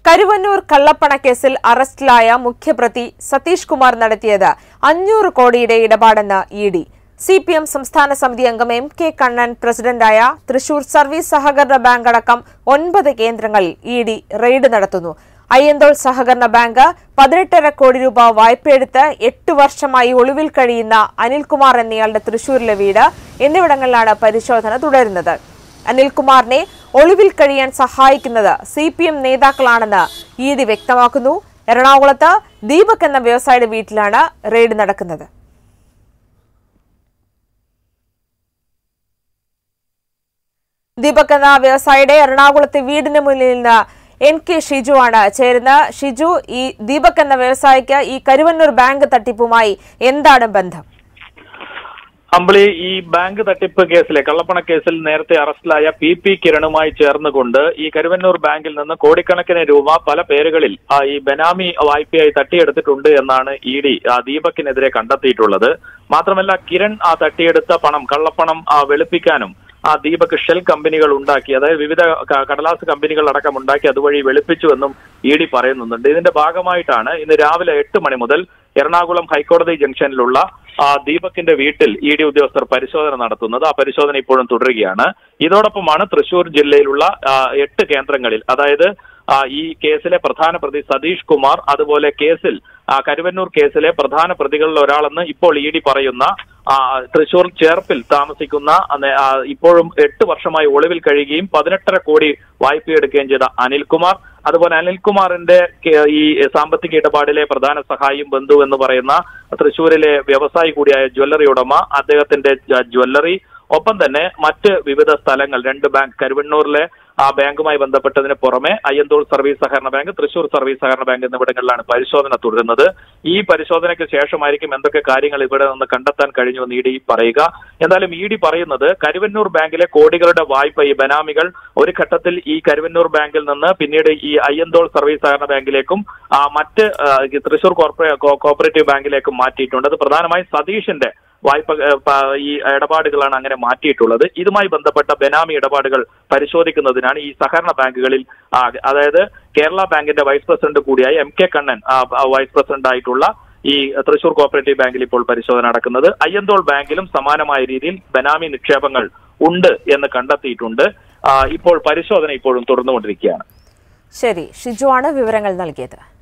കരുവന്നൂർ കള്ളപ്പണക്കേസിൽ അറസ്റ്റിലായ മുഖ്യപ്രതി സതീഷ് കുമാർ നടത്തിയത് അഞ്ഞൂറ് കോടിയുടെ ഇടപാടെന്ന് E D C P M സംസ്ഥാന സമിതി അംഗം എം കെ കണ്ണൻ പ്രസിഡന്റായ തൃശൂർ സർവീസ് സഹകരണ ബാങ്ക് അടക്കം ഒൻപത് കേന്ദ്രങ്ങളിൽ ഇ ഡി റെയ്ഡ് നടത്തുന്നു അയ്യന്തോൾ സഹകരണ ബാങ്ക് പതിനെട്ടര കോടി രൂപ വായ്പയെടുത്ത് എട്ട് വർഷമായി ഒളിവിൽ കഴിയുന്ന അനിൽകുമാർ എന്നയാളുടെ തൃശൂരിലെ വീട് എന്നിവിടങ്ങളിലാണ് പരിശോധന തുടരുന്നത് അനിൽകുമാറിനെ ഒളിവിൽ കഴിയാൻ സഹായിക്കുന്നത് സി പി എം നേതാക്കളാണെന്ന് ഇ ഡി വ്യക്തമാക്കുന്നു എറണാകുളത്ത് ദീപക് എന്ന വ്യവസായിയുടെ വീട്ടിലാണ് റെയ്ഡ് നടക്കുന്നത് ദീപക് എന്ന വ്യവസായിയുടെ എറണാകുളത്തെ വീടിന് മുന്നിൽ നിന്ന് എൻ കെ ഷിജു ആണ് ചേരുന്നത് ഷിജു ഈ ദീപക് എന്ന വ്യവസായിക്ക് ഈ കരുവന്നൂർ ബാങ്ക് തട്ടിപ്പുമായി എന്താണ് ബന്ധം അമ്പിളി ഈ ബാങ്ക് തട്ടിപ്പ് കേസിലെ കള്ളപ്പണ കേസിൽ നേരത്തെ അറസ്റ്റിലായ പി പി കിരണുമായി ചേർന്നുകൊണ്ട് ഈ കരുവന്നൂർ ബാങ്കിൽ നിന്ന് കോടിക്കണക്കിന് രൂപ പല പേരുകളിൽ ആ, ഈ ബെനാമി വായ്പയായി തട്ടിയെടുത്തിട്ടുണ്ട് എന്നാണ് ഇ ഡി ദീപക്കിനെതിരെ കണ്ടെത്തിയിട്ടുള്ളത് മാത്രമല്ല കിരൺ ആ തട്ടിയെടുത്ത പണം കള്ളപ്പണം ആ, വെളുപ്പിക്കാനും ആ ദീപക് ഷെൽ കമ്പനികൾ ഉണ്ടാക്കി അതായത് വിവിധ ക- കടലാസ് കമ്പനികൾ അടക്കം ഉണ്ടാക്കി അതുവഴി വെളുപ്പിച്ചുവെന്നും ഇ ഡി പറയുന്നുണ്ട് ഇതിന്റെ ഭാഗമായിട്ടാണ് ഇന്ന് രാവിലെ എട്ട് മണി മുതൽ എറണാകുളം ഹൈക്കോടതി ജംഗ്ഷനിലുള്ള ആ, ദീപകിന്റെ വീട്ടിൽ ഇ ഡി ഉദ്യോഗസ്ഥർ പരിശോധന നടത്തുന്നത് ആ പരിശോധന ഇപ്പോഴും തുടരുകയാണ് ഇതോടൊപ്പമാണ് തൃശൂർ ജില്ലയിലുള്ള ആ, എട്ട് കേന്ദ്രങ്ങളിൽ അതായത് ആ, ഈ കേസിലെ പ്രധാന പ്രതി സതീഷ് കുമാർ അതുപോലെ കേസിൽ ആ, കരുവന്നൂർ കേസിലെ പ്രധാന പ്രതികളിൽ ഒരാളെന്ന് ഇപ്പോൾ ഇ ഡി പറയുന്ന ആ, തൃശൂർ ചേർപ്പിൽ താമസിക്കുന്ന അന്ന് ആ, ഇപ്പോഴും എട്ട് വർഷമായി ഒളിവിൽ കഴിയുകയും പതിനെട്ടര കോടി വായ്പയെടുക്കുകയും ചെയ്ത അനിൽകുമാർ അതുപോലെ അനിൽകുമാറിന്റെ കെ- ഈ സാമ്പത്തിക ഇടപാടിലെ പ്രധാന സഹായിയും ബന്ധു എന്ന് പറയുന്ന തൃശൂരിലെ വ്യവസായി കൂടിയായ ജ്വല്ലറി ഉടമ അദ്ദേഹത്തിന്റെ ജ- ജ്വല്ലറി ഒപ്പം തന്നെ മറ്റ് വിവിധ സ്ഥലങ്ങൾ രണ്ട് ബാങ്ക് കരുവണ്ണൂരിലെ ആ ബാങ്കുമായി ബന്ധപ്പെട്ടതിന് പുറമെ അയ്യന്തോൾ സർവീസ് സഹകരണ ബാങ്ക് തൃശൂർ സർവീസ് സഹകരണ ബാങ്ക് എന്നിവിടങ്ങളിലാണ് പരിശോധന തുടരുന്നത് ഈ പരിശോധനയ്ക്ക് ശേഷമായിരിക്കും എന്തൊക്കെ കാര്യങ്ങൾ ഇവിടെ നിന്ന് കണ്ടെത്താൻ കഴിഞ്ഞുവെന്ന് ഇ ഡി പറയുക എന്തായാലും ഇ ഡി പറയുന്നത് കരുവന്നൂർ ബാങ്കിലെ കോടികളുടെ വായ്പ ഈ ബനാമികൾ ഒരു ഘട്ടത്തിൽ ഈ കരുവന്നൂർ ബാങ്കിൽ നിന്ന് പിന്നീട് ഈ അയ്യന്തോൾ സർവീസ് സഹകരണ ബാങ്കിലേക്കും ആ, മറ്റ് ആ, ഈ തൃശൂർ കോർപ്പറേ കോ- കോപ്പറേറ്റീവ് ബാങ്കിലേക്കും മാറ്റിയിട്ടുണ്ട് അത് പ്രധാനമായും സതീഷിന്റെ വായ്പ ഏ, പ- ഈ ഇടപാടുകളാണ് അങ്ങനെ മാറ്റിയിട്ടുള്ളത് ഇതുമായി ബന്ധപ്പെട്ട ബെനാമി ഇടപാടുകൾ പരിശോധിക്കുന്നതിനാണ് ഈ സഹകരണ ബാങ്കുകളിൽ ആ, അതായത് കേരള ബാങ്കിന്റെ വൈസ് പ്രസിഡന്റ് കൂടിയായ എം കെ കണ്ണൻ ആ, ആ, വൈസ് പ്രസിഡന്റ് ആയിട്ടുള്ള ഈ തൃശൂർ കോപ്പറേറ്റീവ് ബാങ്കിൽ ഇപ്പോൾ പരിശോധന നടക്കുന്നത് അയ്യന്തോൾ ബാങ്കിലും സമാനമായ രീതിയിൽ ബെനാമി നിക്ഷേപങ്ങൾ ഉണ്ട് എന്ന് കണ്ടെത്തിയിട്ടുണ്ട് ആ, ഇപ്പോൾ പരിശോധന ഇപ്പോഴും തുടർന്നുകൊണ്ടിരിക്കുകയാണ് ശരി ഷിജു ആണ് വിവരങ്ങൾ നൽകിയത്